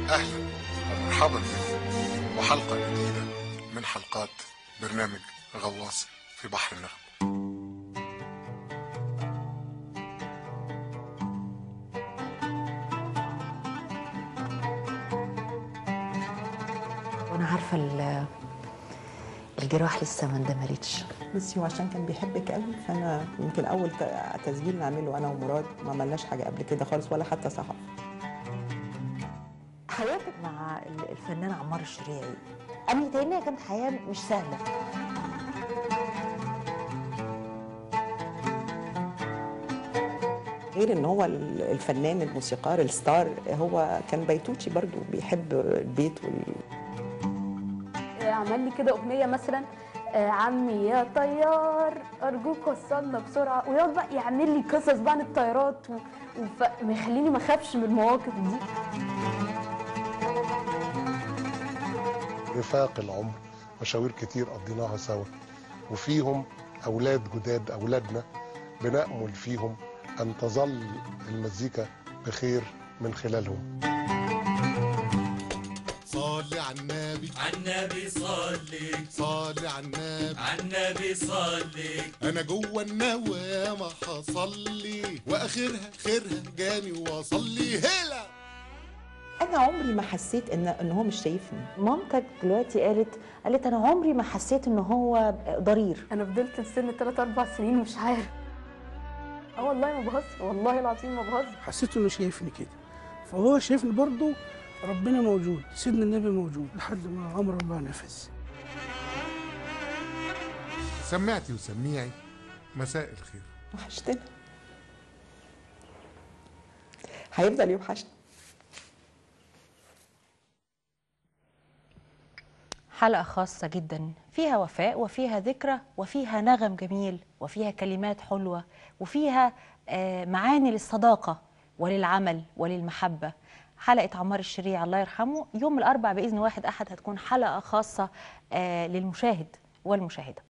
أهلا ومرحبا بكم وحلقة جديدة من حلقات برنامج غواص في بحر النغم وانا عارفه ال- الجراح لسه ما اندمجتش بصي هو عشان كان بيحبك قوي فانا يمكن اول ت- تسجيل نعمله انا ومراد ما عملناش حاجه قبل كده خالص ولا حتى صحف حياتك مع ال- الفنان عمار الشريعي انا متهيألي كانت حياه مش سهله غير ان هو ال- الفنان الموسيقار الستار هو كان بيتوتي برضو بيحب البيت وال... عمل لي كده اغنيه مثلا آه، عمي يا طيار ارجوك وصلنا بسرعه ويقعد بقى يعمل لي قصص بقى عن الطيارات وما يخليني ما اخافش من المواقف دي رفاق العمر مشاوير كتير قضيناها سوا وفيهم أولاد جداد أولادنا بنأمل فيهم أن تظل المزيكا بخير من خلالهم صلي على النبي عالنبي صلي صلي على النبي عالنبي صلي انا جوه النوامه حصلي واخرها خيرها جاني وصلي هلا انا عمري ما حسيت ان ان هو مش شايفني مامتك دلوقتي قالت قالت انا عمري ما حسيت ان هو ضرير انا فضلت السن 3 4 سنين مش عارف اه والله ما بهزر والله العظيم ما بهزر حسيت انه شايفني كده فهو شايفني برضه ربنا موجود سيدنا النبي موجود لحد ما امر الله نفذ سمعتي وسميعي مساء الخير وحشتنا هيفضل يوحشنا حلقة خاصة جدا فيها وفاء وفيها ذكرى وفيها نغم جميل وفيها كلمات حلوة وفيها آه، معاني للصداقة وللعمل وللمحبة حلقة عمار الشريع الله يرحمه يوم الأربع بإذن واحد أحد هتكون حلقة خاصة آه، للمشاهد والمشاهدة